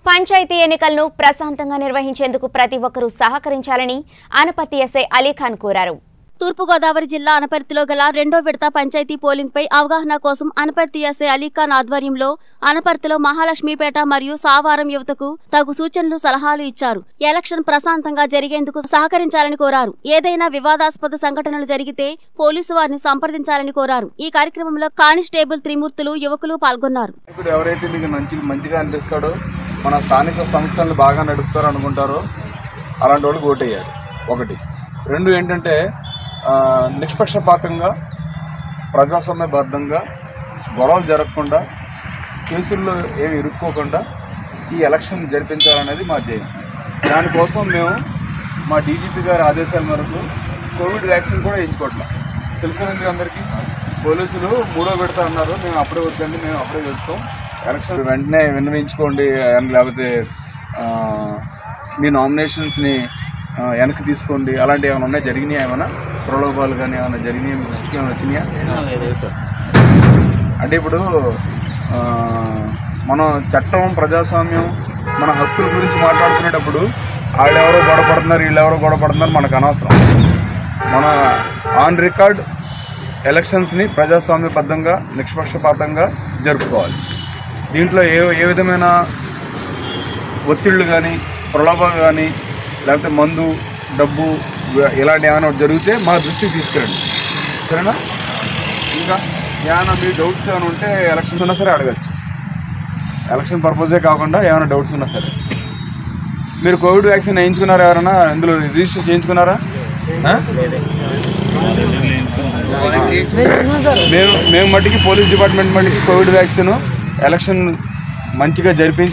పంచాయతీ ఎన్నికలను ప్రశాంతంగా నిర్వహించేందుకు ప్రతి ఒక్కరూ సహకరించాలని ఆనపత్తి ఎస్ఐ అలీఖాన్ కోరారు తూర్పుగోదావరి జిల్లా అనపర్తిలో గల రెండో విడత పంచాయతీ పోలింగ్ పై అవగాహన కోసం అనపర్తి ఎస్ఐ అలీఖాన్ ఆధ్వర్యంలో అనపర్తిలో మహాలక్ష్మీపేట మరియు సావారం యువతకు తగు సూచనలు సలహాలు ఇచ్చారు ఎలక్షన్ ప్రశాంతంగా జరిగేందుకు సహకరించాలని కోరారు ఏదైనా వివాదాస్పద సంఘటనలు జరిగితే పోలీసు వారిని సంప్రదించాలని కోరారు ఈ కార్యక్రమంలో కానిస్టేబుల్ త్రిమూర్తులు యువకులు పాల్గొన్నారు ఇప్పుడు ఎవరైతే మీకు మంచి మంచిగా అనిపిస్తాడో మన స్థానిక సంస్థలను బాగా నడుపుతారో అనుకుంటారో అలాంటి వాళ్ళకి ఓటేయాలి ఒకటి రెండు ఏంటంటే ఆ, నిష్పక్షపాతంగా ప్రజాస్వామ్యబద్ధంగా గొడవలు జరగకుండా కేసుల్లో ఏమి ఇరుక్కోకుండా ఈ ఎలక్షన్ జరిపించాలనేది మా ధ్యేయం దానికోసం మేము మా డీజీపీ గారి ఆదేశాల మేరకు కోవిడ్ వ్యాక్సిన్ కూడా వేయించుకోవట్లేదు తెలుసు కదా మీకు అందరికీ పోలీసులు మూడో పెడతా అన్నారు మేము అప్పుడే వద్దండి మేము అప్పుడే వేసుకోం ఎలక్షన్ వెంటనే విన్నవించుకోండి అని లేకపోతే ఆ, మీ నామినేషన్స్ని ఆ, వెనక్కి తీసుకోండి అలాంటివి ఏమైనా ఉన్నాయి జరిగినాయి ఏమైనా ప్రలోభాలు కానీ ఏమైనా జరిగినాయి మీ దృష్టికి ఏమైనా వచ్చినాయా అంటే ఇప్పుడు ఆ, మనం చట్టం ప్రజాస్వామ్యం మన హక్కుల గురించి మాట్లాడుకునేటప్పుడు వాళ్ళు ఎవరో గొడవ పడుతున్నారు వీళ్ళు ఎవరో గొడవ పడుతున్నారు మనకు అనవసరం మన ఆన్ రికార్డ్ ఎలక్షన్స్ని ప్రజాస్వామ్యబద్ధంగా నిష్పక్షపాతంగా జరుపుకోవాలి దీంట్లో ఏ ఏ విధమైన ఒత్తిళ్ళు కానీ ప్రలోభాలు కానీ లేకపోతే మందు డబ్బు ఇలాంటి ఏమైనా జరిగితే మా దృష్టికి తీసుకురండి సరేనా ఇంకా ఏమైనా మీ డౌట్స్ ఏమైనా ఉంటే ఎలక్షన్స్ ఉన్నా సరే అడగచ్చు ఎలక్షన్ పర్పసే కాకుండా ఏమైనా డౌట్స్ ఉన్నా సరే మీరు కోవిడ్ వ్యాక్సిన్ వేయించుకున్నారా ఎవరైనా ఇందులో రిజిస్టర్ చేయించుకున్నారా ఆ? మేము మేము మట్టికి పోలీస్ డిపార్ట్మెంట్ మట్టికి కోవిడ్ వ్యాక్సిన్ ఎలక్షన్ మంచిగా జరిపించి